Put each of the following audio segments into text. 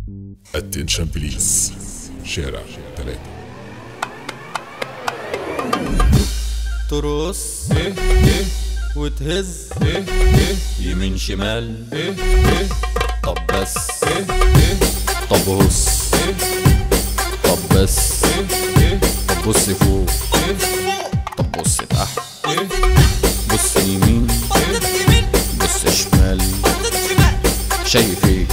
اتنشن بليز شارع تلاتة ترقص ايه ايه وتهز ايه ايه يمين شمال ايه ايه طب بس ايه ايه طب هص ايه طب بس ايه ايه طب بص فوق ايه طب بص تحت ايه بص يمين بص شمال شايف ايه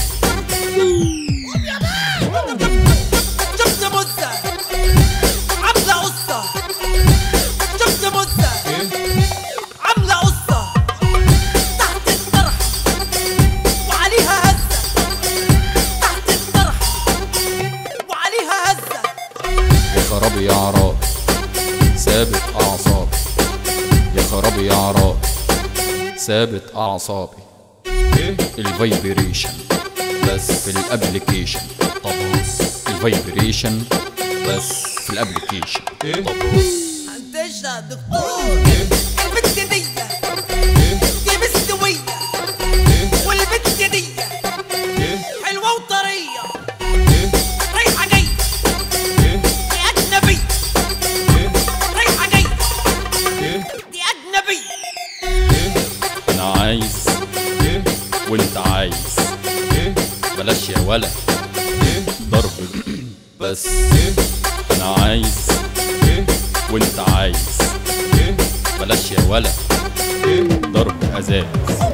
شفت مزة عاملة قصة شفت مزة عاملة قصة تحت الطرح وعليها هزة تحت الطرح وعليها هزة يا خرابي يا عراق ثابت اعصابي يا خرابي يا عراق ثابت اعصابي ايه الفايبريشن بس في الابليكيشن طب بص الفايبريشن بس في الابليكيشن ايه عندش يا دكتور البت دي دي مستوية والبت دي ايه حلوة وطرية ايه رايحة جاية ايه دي أجنبي ايه رايحة جاية ايه دي أجنبي انا عايز ايه وانت عايز ايه بلاش يا ولا ايه ضرب بس ايه انا عايز ايه وانت عايز ايه بلاش يا ولا ايه ضرب ازاز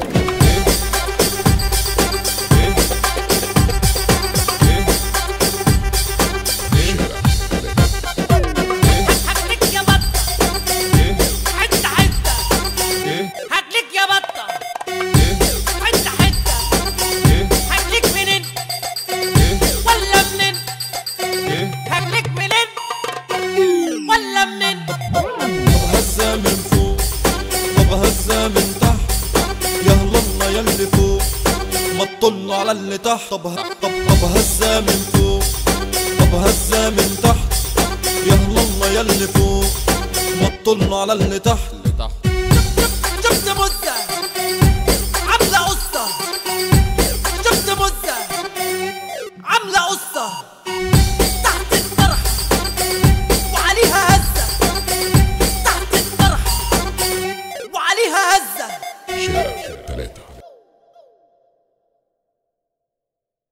هاتلك يا بطة حتة حتة هاتلك يا بطة حتة حتة هاتلك منين ولا منين هاتلك منين ولا منين طب هزة من فوق طب هزة من تحت يا الله يا اللي فوق ما تطل على اللي تحت طب ه- طب طب هزة من فوق طب هزة من تحت يا الله يا اللي فوق ما تطل على اللي تحت اللي تحت